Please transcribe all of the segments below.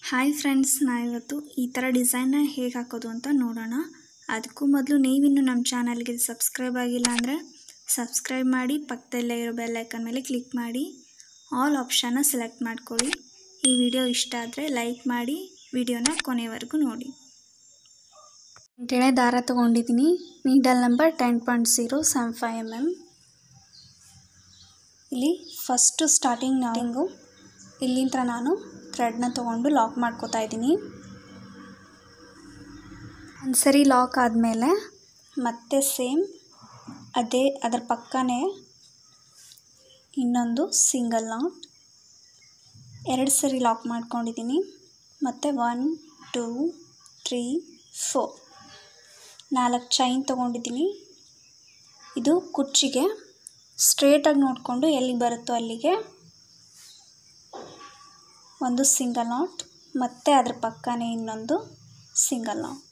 Hi friends ನಾವಿವತ್ತು ಈ ಥರ ಡಿಸೈನ್ನ ಹೇಗೆ ಹಾಕೋದು ಅಂತ ನೋಡೋಣ ಅದಕ್ಕೂ ಮೊದಲು ನೀವಿನ್ನು ನಮ್ಮ ಚಾನಲ್ಗೆ ಸಬ್ಸ್ಕ್ರೈಬ್ ಆಗಿಲ್ಲ ಅಂದರೆ ಸಬ್ಸ್ಕ್ರೈಬ್ ಮಾಡಿ ಪಕ್ಕದಲ್ಲೇ ಇರೋ ಬೆಲ್ ಐಕನ್ ಮೇಲೆ ಕ್ಲಿಕ್ ಮಾಡಿ ಆಲ್ ಆಪ್ಷನ್ನ ಸೆಲೆಕ್ಟ್ ಮಾಡ್ಕೊಳ್ಳಿ ಈ ವಿಡಿಯೋ ಇಷ್ಟ ಆದರೆ ಲೈಕ್ ಮಾಡಿ ವಿಡಿಯೋನ ಕೊನೆವರೆಗೂ ನೋಡಿ ಎಂಟನೇ ದಾರ ತೊಗೊಂಡಿದ್ದೀನಿ needle number ten point zero seven five M M ಇಲ್ಲಿ ಫಸ್ಟು ಸ್ಟಾರ್ಟಿಂಗ್ ನಾವಿಂಗು ಇಲ್ಲಿಂದ ನಾನು ಥ್ರೆಡ್ನ ತೊಗೊಂಡು ಲಾಕ್ ಮಾಡ್ಕೋತಾ ಇದ್ದೀನಿ ಒಂದು ಸರಿ ಲಾಕ್ ಆದಮೇಲೆ ಮತ್ತೆ ಸೇಮ್ ಅದೇ ಅದರ ಪಕ್ಕನೇ ಇನ್ನೊಂದು ಸಿಂಗಲ್ ನಾಟ್ ಎರಡು ಸರಿ ಲಾಕ್ ಮಾಡ್ಕೊಂಡಿದ್ದೀನಿ ಮತ್ತು ಒನ್ ಟೂ ತ್ರೀ ಫೋರ್ ನಾಲ್ಕು ಚೈನ್ ತೊಗೊಂಡಿದ್ದೀನಿ ಇದು ಕುಚ್ಚಿಗೆ ಸ್ಟ್ರೇಟಾಗಿ ನೋಡಿಕೊಂಡು ಎಲ್ಲಿಗೆ ಬರುತ್ತೋ ಅಲ್ಲಿಗೆ ಒಂದು ಸಿಂಗಲ್ ನಾಟ್ ಮತ್ತು ಅದ್ರ ಪಕ್ಕನೇ ಇನ್ನೊಂದು ಸಿಂಗಲ್ ನಾಟ್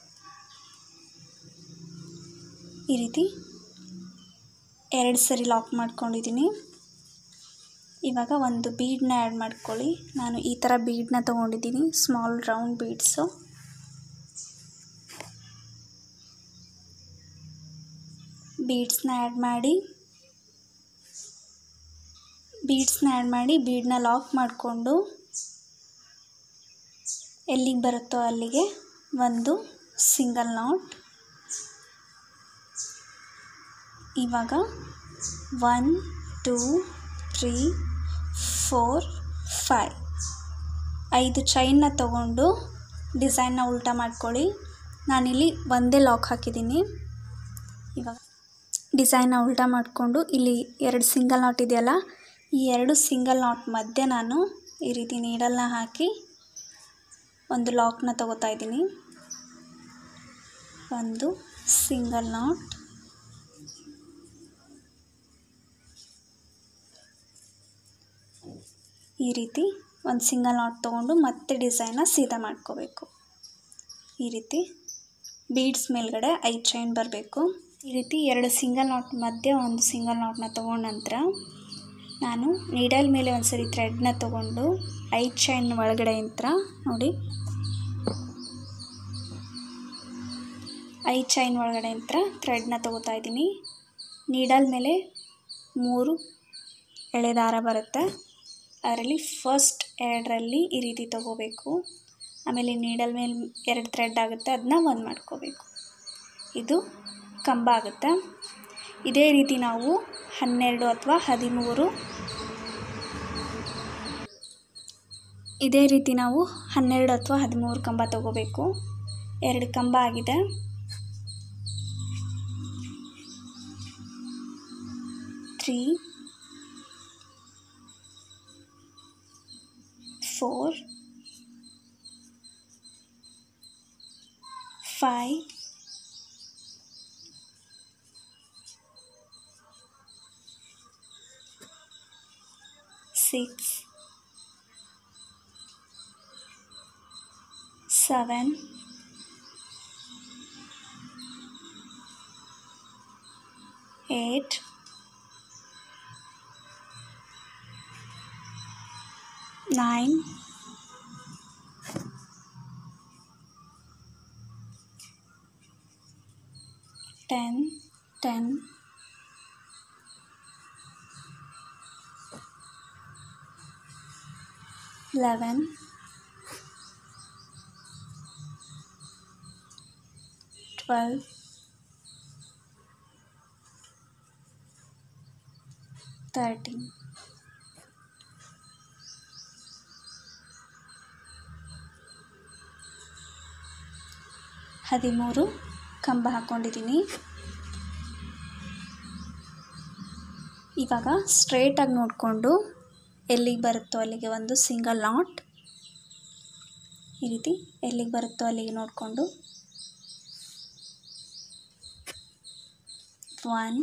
ಈ ರೀತಿ ಎರಡು ಸರಿ ಲಾಕ್ ಮಾಡ್ಕೊಂಡಿದ್ದೀನಿ ಇವಾಗ ಒಂದು ಬೀಡನ್ನ ಆ್ಯಡ್ ಮಾಡ್ಕೊಳ್ಳಿ ನಾನು ಈ ಥರ ಬೀಡನ್ನ ತೊಗೊಂಡಿದ್ದೀನಿ ಸ್ಮಾಲ್ ರೌಂಡ್ ಬೀಡ್ಸು ಬೀಡ್ಸ್ನ ಆ್ಯಡ್ ಮಾಡಿ ಬೀಡ್ಸ್ನ ಆ್ಯಡ್ ಮಾಡಿ ಬೀಡನ್ನ ಲಾಕ್ ಮಾಡಿಕೊಂಡು ಎಲ್ಲಿಗೆ ಬರುತ್ತೋ ಅಲ್ಲಿಗೆ ಒಂದು ಸಿಂಗಲ್ ನಾಟ್ ಇವಾಗ one two three four five ಐದು ಚೈನ್ನ ತಗೊಂಡು ಡಿಸೈನ್ನ ಉಲ್ಟಾ ಮಾಡ್ಕೊಳ್ಳಿ ನಾನಿಲ್ಲಿ ಒಂದೇ ಲಾಕ್ ಹಾಕಿದ್ದೀನಿ ಇವಾಗ ಡಿಸೈನ್ನ ಉಲ್ಟಾ ಮಾಡಿಕೊಂಡು ಇಲ್ಲಿ ಎರಡು ಸಿಂಗಲ್ ನಾಟ್ ಇದೆಯಲ್ಲ ಈ ಎರಡು ಸಿಂಗಲ್ ನಾಟ್ ಮಧ್ಯೆ ನಾನು ಈ ರೀತಿ ನೀಡಲ್ನ ಹಾಕಿ ಒಂದು ಲಾಕ್ನ ತಗೋತಾ ಇದ್ದೀನಿ ಒಂದು ಸಿಂಗಲ್ ನಾಟ್ ಈ ರೀತಿ ಒಂದು ಸಿಂಗಲ್ ನಾಟ್ ತೊಗೊಂಡು ಮತ್ತೆ ಡಿಸೈನ್ನ ಸೀದಾ ಮಾಡ್ಕೋಬೇಕು ಈ ರೀತಿ ಬೀಡ್ಸ್ ಮೇಲ್ಗಡೆ ಐದು ಚೈನ್ ಬರಬೇಕು ಈ ರೀತಿ ಎರಡು ಸಿಂಗಲ್ ನಾಟ್ ಮಧ್ಯೆ ಒಂದು ಸಿಂಗಲ್ ನಾಟ್ನ ತೊಗೊಂಡ ನಂತರ ನಾನು ನೀಡಲ್ ಮೇಲೆ ಒಂದು ಸರಿ ಥ್ರೆಡ್ನ ತೊಗೊಂಡು ಐದು ಚೈನ್ ಒಳಗಡೆ ಯಂತ್ರ ನೋಡಿ ಐದು ಚೈನ್ ಒಳಗಡೆ ಯಂತ್ರ ಥ್ರೆಡ್ನ ತೊಗೋತಾ ಇದ್ದೀನಿ ನೀಡಲ್ ಮೇಲೆ ಮೂರು ಎಳೆ ದಾರ ಬರುತ್ತೆ ಅದರಲ್ಲಿ ಫಸ್ಟ್ ಎರಡರಲ್ಲಿ ಈ ರೀತಿ ತೊಗೋಬೇಕು ಆಮೇಲೆ ನೀಡಲ್ ಮೇಲೆ ಎರಡು ಥ್ರೆಡ್ ಆಗುತ್ತೆ ಅದನ್ನ ಒಂದು ಮಾಡ್ಕೋಬೇಕು ಇದು ಕಂಬ ಆಗುತ್ತೆ ಇದೇ ರೀತಿ ನಾವು ಹನ್ನೆರಡು ಅಥವಾ ಹದಿಮೂರು ಇದೇ ರೀತಿ ನಾವು ಹನ್ನೆರಡು ಅಥವಾ ಹದಿಮೂರು ಕಂಬ ತಗೋಬೇಕು ಎರಡು ಕಂಬ ಆಗಿದೆ three four five six, seven, eight, nine, ten, ten. eleven, twelve, thirteen. ಹದಿಮೂರು ಕಂಬ ಹಾಕ್ಕೊಂಡಿದ್ದೀನಿ ಇವಾಗ ಸ್ಟ್ರೇಟಾಗಿ ನೋಡಿಕೊಂಡು ಎಲ್ಲಿಗೆ ಬರುತ್ತೋ ಅಲ್ಲಿಗೆ ಒಂದು ಸಿಂಗಲ್ ನಾಟ್ ಈ ರೀತಿ ಎಲ್ಲಿಗೆ ಬರುತ್ತೋ ಅಲ್ಲಿಗೆ ನೋಡಿಕೊಂಡು ಒನ್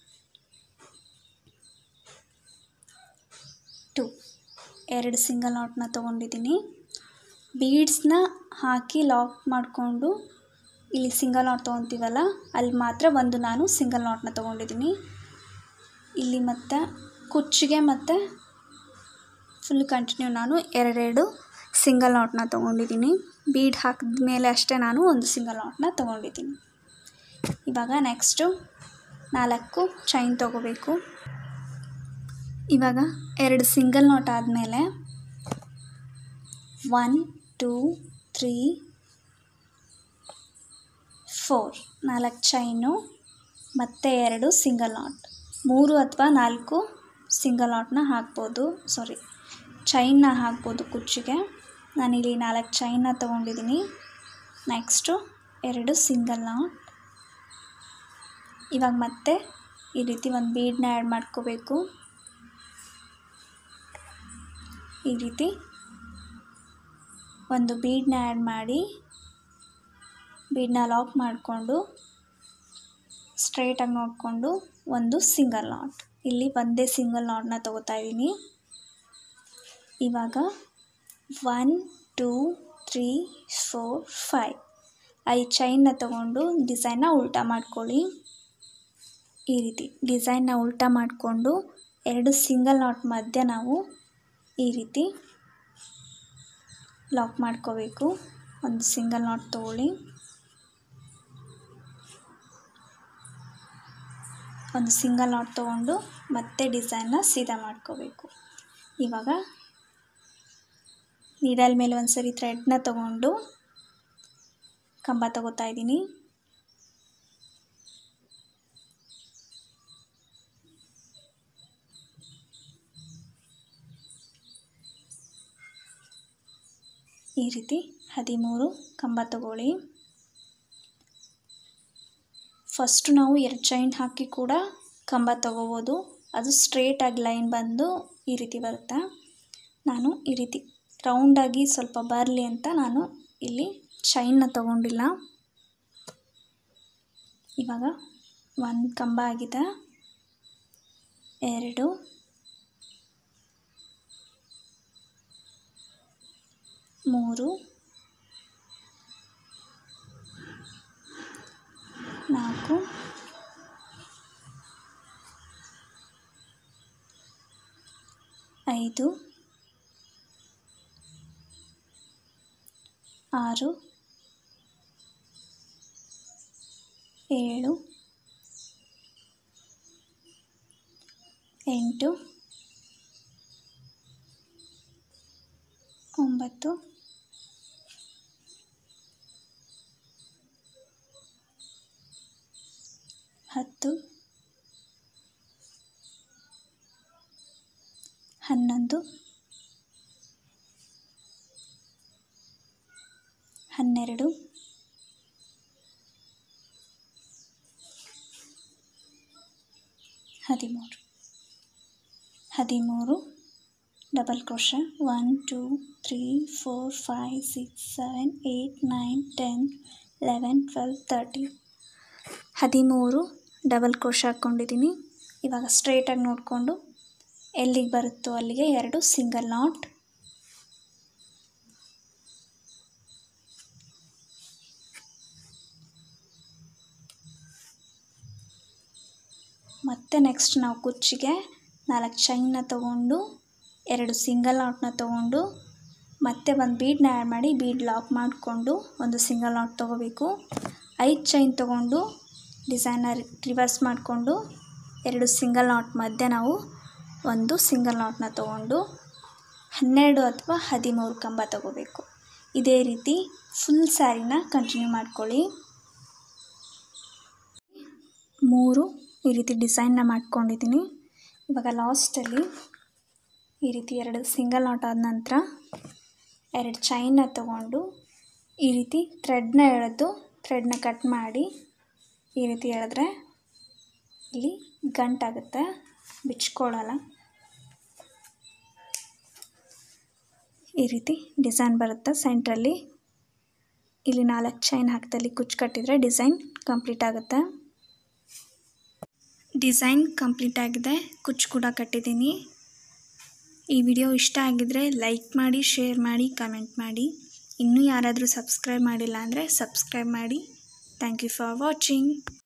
ಟು ಎರಡು ಸಿಂಗಲ್ ನಾಟ್ನ ತೊಗೊಂಡಿದ್ದೀನಿ ಬೀಡ್ಸ್ನ ಹಾಕಿ ಲಾಕ್ ಮಾಡಿಕೊಂಡು ಇಲ್ಲಿ ಸಿಂಗಲ್ ನಾಟ್ ತೊಗೊತೀವಲ್ಲ ಅಲ್ಲಿ ಮಾತ್ರ ಒಂದು ನಾನು ಸಿಂಗಲ್ ನಾಟ್ನ ತೊಗೊಂಡಿದ್ದೀನಿ ಇಲ್ಲಿ ಮತ್ತು ಕುಚ್ಚಿಗೆ ಮತ್ತು ಫುಲ್ ಕಂಟಿನ್ಯೂ ನಾನು ಎರಡೆರಡು ಸಿಂಗಲ್ ನಾಟ್ನ ತೊಗೊಂಡಿದ್ದೀನಿ ಬೀಡ್ ಹಾಕಿದ ಮೇಲೆ ಅಷ್ಟೇ ನಾನು ಒಂದು ಸಿಂಗಲ್ ನಾಟ್ನ ತೊಗೊಂಡಿದ್ದೀನಿ ಇವಾಗ ನೆಕ್ಸ್ಟು ನಾಲ್ಕು ಚೈನ್ ತೊಗೋಬೇಕು ಇವಾಗ ಎರಡು ಸಿಂಗಲ್ ನಾಟ್ ಆದಮೇಲೆ ಒನ್ ಟೂ ತ್ರೀ ಫೋರ್ ನಾಲ್ಕು ಚೈನು ಮತ್ತು ಎರಡು ಸಿಂಗಲ್ ನಾಟ್ ಮೂರು ಅಥವಾ ನಾಲ್ಕು ಸಿಂಗಲ್ ನಾಟ್ನ ಹಾಕ್ಬೋದು ಸಾರಿ ಚೈನ್ನ ಹಾಕ್ಬೋದು ಕುಚ್ಚಿಗೆ ನಾನಿಲ್ಲಿ ನಾಲ್ಕು ಚೈನ್ನ ತೊಗೊಂಡಿದ್ದೀನಿ ನೆಕ್ಸ್ಟು ಎರಡು ಸಿಂಗಲ್ ನಾಟ್ ಇವಾಗ ಮತ್ತೆ ಈ ರೀತಿ ಒಂದು ಬೀಡನ್ನ ಆ್ಯಡ್ ಮಾಡ್ಕೋಬೇಕು ಈ ರೀತಿ ಒಂದು ಬೀಡನ್ನ ಆ್ಯಡ್ ಮಾಡಿ ಬೀಡನ್ನ ಲಾಕ್ ಮಾಡಿಕೊಂಡು ಸ್ಟ್ರೈಟಾಗಿ ನೋಡಿಕೊಂಡು ಒಂದು ಸಿಂಗಲ್ ನಾಟ್ ಇಲ್ಲಿ ಒಂದೇ ಸಿಂಗಲ್ ನಾಟ್ನ ತೊಗೋತಾ ಇದ್ದೀನಿ ಇವಾಗ one two three four five ಐದು ಚೈನ್ನ ತೊಗೊಂಡು ಡಿಸೈನ್ನ ಉಲ್ಟಾ ಮಾಡ್ಕೊಳ್ಳಿ ಈ ರೀತಿ ಡಿಸೈನ್ನ ಉಲ್ಟಾ ಮಾಡಿಕೊಂಡು ಎರಡು ಸಿಂಗಲ್ ನಾಟ್ ಮಧ್ಯೆ ನಾವು ಈ ರೀತಿ ಲಾಕ್ ಮಾಡ್ಕೋಬೇಕು ಒಂದು ಸಿಂಗಲ್ ನಾಟ್ ತೊಗೊಳ್ಳಿ ಒಂದು ಸಿಂಗಲ್ ನಾಟ್ ತೊಗೊಂಡು ಮತ್ತೆ ಡಿಸೈನ್ನ ಸೀದಾ ಮಾಡ್ಕೋಬೇಕು ಇವಾಗ ನೀಡಲ್ ಮೇಲೆ ಒಂದು ಸರಿ ಥ್ರೆಡ್ನ ತೊಗೊಂಡು ಕಂಬ ತಗೋತಾ ಇದ್ದೀನಿ ಈ ರೀತಿ ಹದಿಮೂರು ಕಂಬ ತಗೊಳ್ಳಿ ಫಸ್ಟು ನಾವು ಎರಡು ಚೈನ್ ಹಾಕಿ ಕೂಡ ಕಂಬ ತಗೋಬೋದು ಅದು ಸ್ಟ್ರೇಟಾಗಿ ಲೈನ್ ಬಂದು ಈ ರೀತಿ ಬರುತ್ತೆ ನಾನು ಈ ರೀತಿ ರೌಂಡಾಗಿ ಸ್ವಲ್ಪ ಬರಲಿ ಅಂತ ನಾನು ಇಲ್ಲಿ ಚೈನ್ನ ತಗೊಂಡಿಲ್ಲ ಇವಾಗ ಒಂದು ಕಂಬ ಆಗಿದೆ ಎರಡು ಮೂರು ನಾಲ್ಕು ಐದು ಆರು ಏಳು ಎಂಟು ಒಂಬತ್ತು ಹತ್ತು ಹನ್ನೊಂದು ಹನ್ನೆರಡು ಹದಿಮೂರು ಹದಿಮೂರು ಡಬಲ್ ಕ್ರೋಶ one two three four five six seven eight nine ten eleven twelve thirty ಹದಿಮೂರು ಡಬಲ್ ಕ್ರೋಶ ಹಾಕ್ಕೊಂಡಿದ್ದೀನಿ ಇವಾಗ ಸ್ಟ್ರೇಟಾಗಿ ನೋಡಿಕೊಂಡು ಎಲ್ಲಿಗೆ ಬರುತ್ತೋ ಅಲ್ಲಿಗೆ ಎರಡು ಸಿಂಗಲ್ ನಾಟ್ ಮತ್ತು ನೆಕ್ಸ್ಟ್ ನಾವು ಕುಚ್ಚಿಗೆ ನಾಲ್ಕು ಚೈನ್ನ ತೊಗೊಂಡು ಎರಡು ಸಿಂಗಲ್ ನಾಟ್ನ ತೊಗೊಂಡು ಮತ್ತೆ ಒಂದು ಬೀಡನ್ನ ಆ್ಯಡ್ ಮಾಡಿ ಬೀಡ್ ಲಾಕ್ ಮಾಡಿಕೊಂಡು ಒಂದು ಸಿಂಗಲ್ ನಾಟ್ ತೊಗೋಬೇಕು ಐದು ಚೈನ್ ತೊಗೊಂಡು ಡಿಸೈನ ರಿವರ್ಸ್ ಮಾಡಿಕೊಂಡು ಎರಡು ಸಿಂಗಲ್ ನಾಟ್ ಮಧ್ಯೆ ನಾವು ಒಂದು ಸಿಂಗಲ್ ನಾಟ್ನ ತೊಗೊಂಡು ಹನ್ನೆರಡು ಅಥವಾ ಹದಿಮೂರು ಕಂಬ ತೊಗೋಬೇಕು ಇದೇ ರೀತಿ ಫುಲ್ ಸ್ಯಾರಿನ ಕಂಟಿನ್ಯೂ ಮಾಡ್ಕೊಳ್ಳಿ ಮೂರು ಈ ರೀತಿ ಡಿಸೈನ್ನ ಮಾಡ್ಕೊಂಡಿದ್ದೀನಿ ಇವಾಗ ಲಾಸ್ಟಲ್ಲಿ ಈ ರೀತಿ ಎರಡು ಸಿಂಗಲ್ ನಾಟ್ ಆದ ನಂತರ ಎರಡು ಚೈನ್ನ ತಗೊಂಡು ಈ ರೀತಿ ಥ್ರೆಡ್ನ ಎಳೆದು ಥ್ರೆಡ್ನ ಕಟ್ ಮಾಡಿ ಈ ರೀತಿ ಎಳೆದ್ರೆ ಇಲ್ಲಿ ಗಂಟಾಗುತ್ತೆ ಬಿಚ್ಕೊಳ್ಳಲ್ಲ ಈ ರೀತಿ ಡಿಸೈನ್ ಬರುತ್ತೆ ಸೆಂಟ್ರಲ್ಲಿ ಇಲ್ಲಿ ನಾಲ್ಕು ಚೈನ್ ಹಾಕ್ದಲ್ಲಿ ಕುಚ್ಚು ಕಟ್ಟಿದರೆ ಡಿಸೈನ್ ಕಂಪ್ಲೀಟ್ ಆಗುತ್ತೆ ಡಿಸೈನ್ ಕಂಪ್ಲೀಟ್ ಆಗಿದೆ ಕುಚ್ಚು ಕೂಡ ಕಟ್ಟಿದ್ದೀನಿ ಈ ವಿಡಿಯೋ ಇಷ್ಟ ಆಗಿದರೆ ಲೈಕ್ ಮಾಡಿ ಶೇರ್ ಮಾಡಿ ಕಮೆಂಟ್ ಮಾಡಿ ಇನ್ನೂ ಯಾರಾದರೂ ಸಬ್ಸ್ಕ್ರೈಬ್ ಮಾಡಿಲ್ಲ ಅಂದರೆ ಸಬ್ಸ್ಕ್ರೈಬ್ ಮಾಡಿ ಥ್ಯಾಂಕ್ ಯು ಫಾರ್ ವಾಚಿಂಗ್